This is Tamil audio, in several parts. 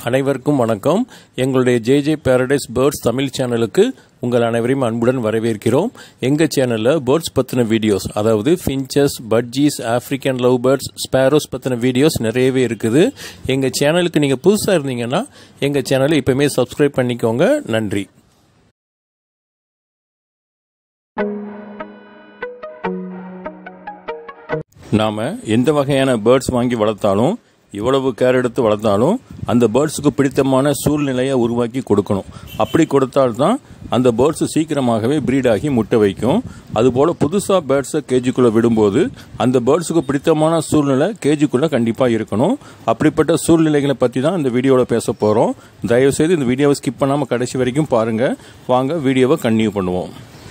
அனைவருக்கும் வணக்கம் எங்களுடைய J J paradise birds Tamil சேனலுக்கு உங்கள் அனைவரையும் அன்புடன் வரவேற்கிறோம் எங்கள் சேனலில் பேர்ட்ஸ் பற்றின வீடியோஸ் அதாவது finches budgies African love birds sparrows பற்றின வீடியோஸ் நிறையவே இருக்குது எங்கள் சேனலுக்கு நீங்கள் புதுசாக இருந்தீங்கன்னா எங்கள் சேனலை இப்போவுமே சப்ஸ்கிரைப் பண்ணிக்கோங்க நன்றி நாம் எந்த வகையான பேர்ட்ஸ் வாங்கி வளர்த்தாலும் எவ்வளவு கேர் எடுத்து வளர்த்தாலும் அந்த பேர்ட்ஸுக்கு பிடித்தமான சூழ்நிலையை உருவாக்கி கொடுக்கணும் அப்படி கொடுத்தால்தான் அந்த பேர்ட்ஸ் சீக்கிரமாகவே ப்ரீட் ஆகி முட்டை வைக்கும் அதுபோல் புதுசாக பேர்ட்ஸை கேஜிக்குள்ளே விடும்போது அந்த பேர்ட்ஸுக்கு பிடித்தமான சூழ்நிலை கேஜிக்குள்ளே கண்டிப்பாக இருக்கணும் அப்படிப்பட்ட சூழ்நிலைகளை பற்றி தான் இந்த வீடியோவில் பேச போகிறோம் தயவுசெய்து இந்த வீடியோவை ஸ்கிப் பண்ணாமல் கடைசி வரைக்கும் பாருங்கள் வாங்க வீடியோவை கன்டினியூ பண்ணுவோம்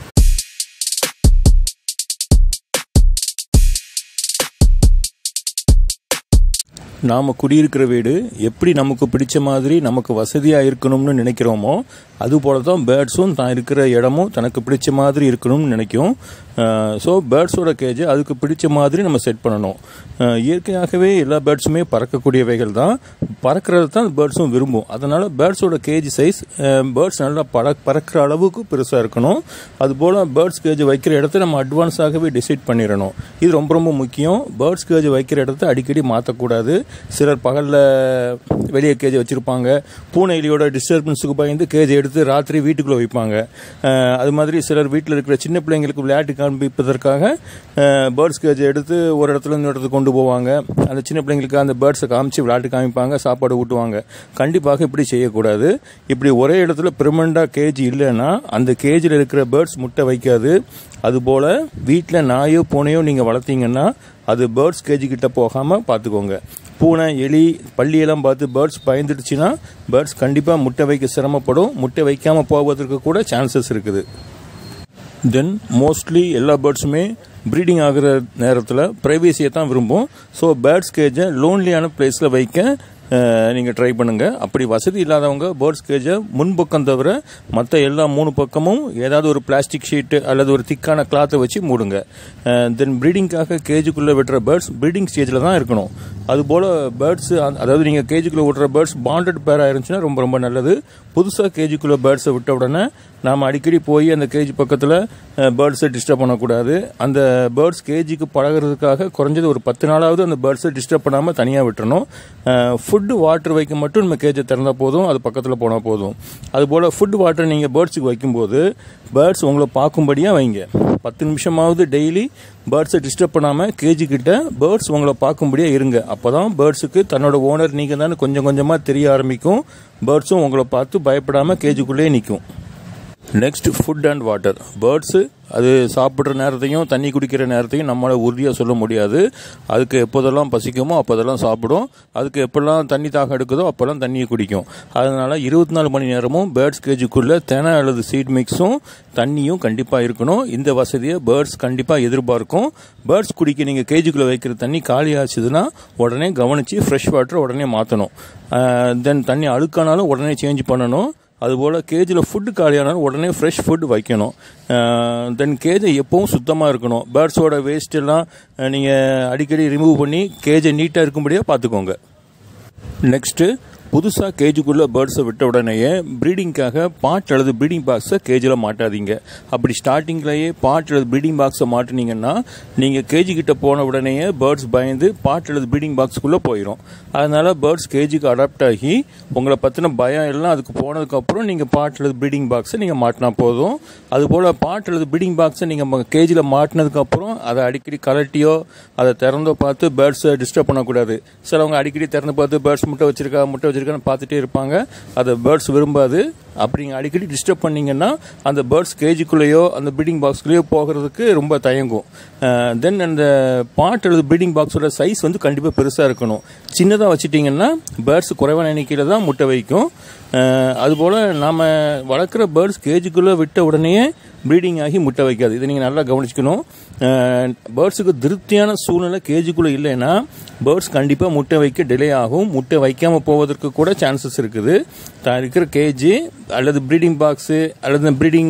நாம் குடியிருக்கிற வீடு எப்படி நமக்கு பிடிச்ச மாதிரி நமக்கு வசதியாக இருக்கணும்னு நினைக்கிறோமோ அதுபோல தான் பேர்ட்ஸும் தான் இருக்கிற இடமும் தனக்கு பிடிச்ச மாதிரி இருக்கணும்னு நினைக்கும் ஸோ பேர்ட்ஸோட கேஜ் அதுக்கு பிடிச்ச மாதிரி நம்ம செட் பண்ணணும் இயற்கையாகவே எல்லா பேர்ட்ஸுமே பறக்கக்கூடியவைகள் தான் பறக்கிறது தான் பேர்ட்ஸும் விரும்பும் அதனால் பேர்ட்ஸோட கேஜ் சைஸ் பேர்ட்ஸ் நல்லா பற பறக்கிற அளவுக்கு பெருசாக இருக்கணும் அதுபோல் பேர்ட்ஸ் கேஜ் வைக்கிற இடத்த நம்ம அட்வான்ஸாகவே டிசைட் பண்ணிடணும் இது ரொம்ப ரொம்ப முக்கியம் பேர்ட்ஸ் கேஜ் வைக்கிற இடத்த அடிக்கடி மாற்றக்கூடாது சிலர் பகலில் வெளியே கேஜ் வச்சுருப்பாங்க பூனை எலியோட டிஸ்டர்பன்ஸுக்கு பயந்து கேஜ் எடுத்து ராத்திரி வீட்டுக்குள்ளே வைப்பாங்க அது மாதிரி சிலர் வீட்டில் இருக்கிற சின்ன பிள்ளைங்களுக்கு விளையாட்டு காண்பிப்பதற்காக பேர்ட்ஸ் கேஜ் எடுத்து ஒரு இடத்துல இந்த இடத்துக்கு கொண்டு போவாங்க அந்த சின்ன பிள்ளைங்களுக்கு அந்த பேர்ட்ஸை காமிச்சு விளையாட்டு காமிப்பாங்க சாப்பாடு ஊட்டுவாங்க கண்டிப்பாக இப்படி செய்யக்கூடாது இப்படி ஒரே இடத்துல பெர்மனண்டாக கேஜ் இல்லைன்னா அந்த கேஜில் இருக்கிற பேர்ட்ஸ் முட்டை வைக்காது அதுபோல் வீட்டில் நாயோ பூனையோ நீங்கள் வளர்த்தீங்கன்னா அது பேர்ட்ஸ் கேஜி கிட்ட போகாமல் பார்த்துக்கோங்க பூனை எலி பள்ளியெல்லாம் பார்த்து பேர்ட்ஸ் பயந்துடுச்சுன்னா பேர்ட்ஸ் கண்டிப்பாக முட்டை வைக்க சிரமப்படும் முட்டை வைக்காமல் போவதற்கு கூட சான்சஸ் இருக்குது தென் மோஸ்ட்லி எல்லா பேர்ட்ஸுமே ப்ரீடிங் ஆகிற நேரத்தில் ப்ரைவேசியை தான் விரும்பும் ஸோ பேர்ட்ஸ் கேஜை லோன்லியான பிளேஸில் வைக்க நீங்கள் ட்ரை பண்ணுங்கள் அப்படி வசதி இல்லாதவங்க பேர்ட்ஸ் கேஜை முன்பக்கம் தவிர மற்ற எல்லா மூணு பக்கமும் ஏதாவது ஒரு பிளாஸ்டிக் ஷீட்டு அல்லது ஒரு திக்கான கிளாத்தை வச்சு மூடுங்க தென் ப்ரீடிங்காக கேஜுக்குள்ளே விடுற பேர்ட்ஸ் ப்ரீடிங் ஸ்டேஜில் தான் இருக்கணும் அதுபோல் பேர்ட்ஸ் அதாவது நீங்கள் கேஜுக்குள்ளே விடுற பேர்ட்ஸ் பாண்டட் பேராக இருந்துச்சுன்னா ரொம்ப ரொம்ப நல்லது புதுசாக கேஜுக்குள்ளே பேர்ட்ஸை விட்ட உடனே நாம் அடிக்கடி போய் அந்த கேஜ் பக்கத்தில் பேர்ட்ஸை டிஸ்டர்ப் பண்ணக்கூடாது அந்த பேர்ட்ஸ் கேஜிக்கு பழகிறதுக்காக குறைஞ்சது ஒரு பத்து நாளாவது அந்த பேர்ட்ஸை டிஸ்டர்ப் பண்ணாமல் தனியாக விட்டுறணும் ஃபுட்டு வாட்டர் வைக்க மட்டும் நம்ம கேஜை திறந்தால் போதும் அது பக்கத்தில் போனால் போதும் அதுபோல் ஃபுட் வாட்டர் நீங்கள் பேர்ட்ஸுக்கு வைக்கும்போது பேர்ட்ஸ் உங்களை பார்க்கும்படியாக வைங்க பத்து நிமிஷமாவது டெய்லி பேர்ட்ஸை டிஸ்டர்ப் பண்ணாமல் கேஜி கிட்ட பேர்ட்ஸ் உங்களை பார்க்கும்படியாக இருங்க அப்போ தான் பேர்ட்ஸுக்கு தன்னோட ஓனர் நீங்கள் தானே கொஞ்சம் கொஞ்சமாக தெரிய ஆரம்பிக்கும் பேர்ட்ஸும் உங்களை பார்த்து பயப்படாமல் கேஜுக்குள்ளேயே நிற்கும் next food and water birds அது சாப்பிட்ற நேரத்தையும் தண்ணி குடிக்கிற நேரத்தையும் நம்மளால் உறுதியாக சொல்ல முடியாது அதுக்கு எப்போதெல்லாம் பசிக்குமோ அப்போதெல்லாம் சாப்பிடும் அதுக்கு எப்போல்லாம் தண்ணி தாகம் எடுக்குதோ அப்போல்லாம் தண்ணியை குடிக்கும் அதனால் இருபத்தி நாலு மணி நேரமும் பேர்ட்ஸ் கேஜுக்குள்ளே தெனை அல்லது சீட் மிக்ஸும் தண்ணியும் கண்டிப்பாக இருக்கணும் இந்த வசதியை பேர்ட்ஸ் கண்டிப்பாக எதிர்பார்க்கும் பேர்ட்ஸ் குடிக்க நீங்கள் கேஜுக்குள்ளே வைக்கிற தண்ணி காலி ஆச்சுதுன்னா உடனே கவனித்து ஃப்ரெஷ் வாட்டரை உடனே மாற்றணும் தென் தண்ணி அழுக்கானாலும் உடனே சேஞ்ச் பண்ணணும் அதுபோல் கேஜில் ஃபுட்டு காலியானாலும் உடனே ஃப்ரெஷ் ஃபுட் வைக்கணும் தென் கேஜை எப்பவும் சுத்தமாக இருக்கணும் பேர்ட்ஸோட வேஸ்ட் எல்லாம் நீங்கள் அடிக்கடி ரிமூவ் பண்ணி கேஜை நீட்டாக இருக்கும்படியாக பார்த்துக்கோங்க நெக்ஸ்ட்டு புதுசாக கேஜுக்குள்ளே பேர்ட்ஸை விட்ட உடனேயே ப்ரீடிங்காக பாட் அல்லது ப்ரீடிங் பாக்ஸை கேஜில் மாட்டாதீங்க அப்படி ஸ்டார்டிங்லேயே பாட் அல்லது ப்ரீடிங் பாக்ஸை மாட்டினீங்கன்னா நீங்கள் கேஜி கிட்ட போன உடனேயே பேர்ட்ஸ் பயந்து பாட் அல்லது ப்ரீடிங் பாக்ஸுக்குள்ளே போயிடும் அதனால் பேர்ட்ஸ் கேஜிக்கு அடாப்ட் ஆகி உங்களை பற்றின பயம் எல்லாம் அதுக்கு போனதுக்கப்புறம் நீங்கள் பாட் அல்லது ப்ரீடிங் பாக்ஸை நீங்கள் மாட்டினா போதும் அதுபோல் பாட் அல்லது ப்ரீடிங் பாக்ஸை நீங்கள் கேஜில் மாட்டினதுக்கப்புறம் அதை அடிக்கடி கலட்டியோ அதை திறந்தோ பார்த்து பேர்ட்ஸை டிஸ்டர்ப் பண்ணக்கூடாது சிலவங்க அடிக்கடி திறந்து பார்த்து பேர்ட்ஸ் முட்டை வச்சிருக்கா முட்டை வச்சிருக்கான்னு பார்த்துட்டே இருப்பாங்க அதை பேர்ட்ஸ் விரும்பாது அப்படி அடிக்கடி டிஸ்டர்ப் பண்ணிங்கன்னா அந்த பேர்ட்ஸ் கேஜுக்குள்ளேயோ அந்த ப்ரீடிங் பாக்ஸ்குள்ளேயோ போகிறதுக்கு ரொம்ப தயங்கும் தென் அந்த பாட் அல்லது ப்ரீடிங் பாக்ஸோட சைஸ் வந்து கண்டிப்பாக பெருசாக இருக்கணும் சின்னதாக வச்சுட்டிங்கன்னா பேர்ட்ஸ் குறைவான எண்ணிக்கையில் தான் முட்டை வைக்கும் அதுபோல் நாம் வளர்க்குற பேர்ட்ஸ் கேஜுக்குள்ளே விட்ட உடனே ப்ரீடிங் ஆகி முட்டை வைக்காது இதை நீங்கள் நல்லா கவனிச்சுக்கணும் பேர்ட்ஸுக்கு திருப்தியான சூழ்நிலை கேஜுக்குள்ளே இல்லைன்னா பேர்ட்ஸ் கண்டிப்பாக முட்டை வைக்க டிலே ஆகும் முட்டை வைக்காமல் போவதற்கு கூட சான்சஸ் இருக்குது தான் இருக்கிற கேஜி அல்லது ப்ரீடிங் பாக்ஸு அல்லது ப்ரீடிங்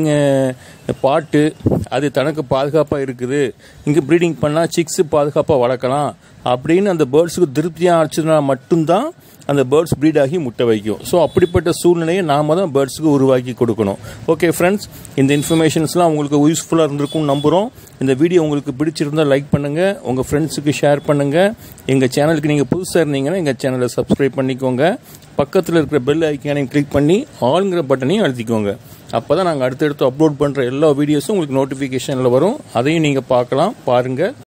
பாட்டு அது தனக்கு பாதுகாப்பாக இருக்குது இங்கே ப்ரீடிங் பண்ணால் சிக்ஸு பாதுகாப்பாக வளர்க்கலாம் அப்படின்னு அந்த பேர்ட்ஸுக்கு திருப்தியாக ஆச்சுன்னா மட்டும்தான் அந்த பேர்ட்ஸ் ப்ரீட் ஆகி முட்டை வைக்கும் ஸோ அப்படிப்பட்ட சூழ்நிலையை நாம தான் பேர்ட்ஸுக்கு உருவாக்கி கொடுக்கணும் ஓகே ஃப்ரெண்ட்ஸ் இந்த இன்ஃபர்மேஷன்ஸ்லாம் உங்களுக்கு யூஸ்ஃபுல்லாக இருந்திருக்கும்னு நம்புகிறோம் இந்த வீடியோ உங்களுக்கு பிடிச்சிருந்தால் லைக் பண்ணுங்கள் உங்கள் ஃப்ரெண்ட்ஸுக்கு ஷேர் பண்ணுங்கள் எங்கள் சேனலுக்கு நீங்கள் புதுசாக இருந்தீங்கன்னா எங்கள் சேனலை சப்ஸ்கிரைப் பண்ணிக்கோங்க பக்கத்தில் இருக்கிற பெல் ஐக்கானையும் கிளிக் பண்ணி ஆளுங்கிற பட்டனையும் அழுத்திக்கோங்க அப்போ தான் நாங்கள் அடுத்தடுத்து அப்லோட் பண்ணுற எல்லா வீடியோஸும் உங்களுக்கு நோட்டிஃபிகேஷனில் வரும் அதையும் நீங்கள் பார்க்கலாம் பாருங்கள்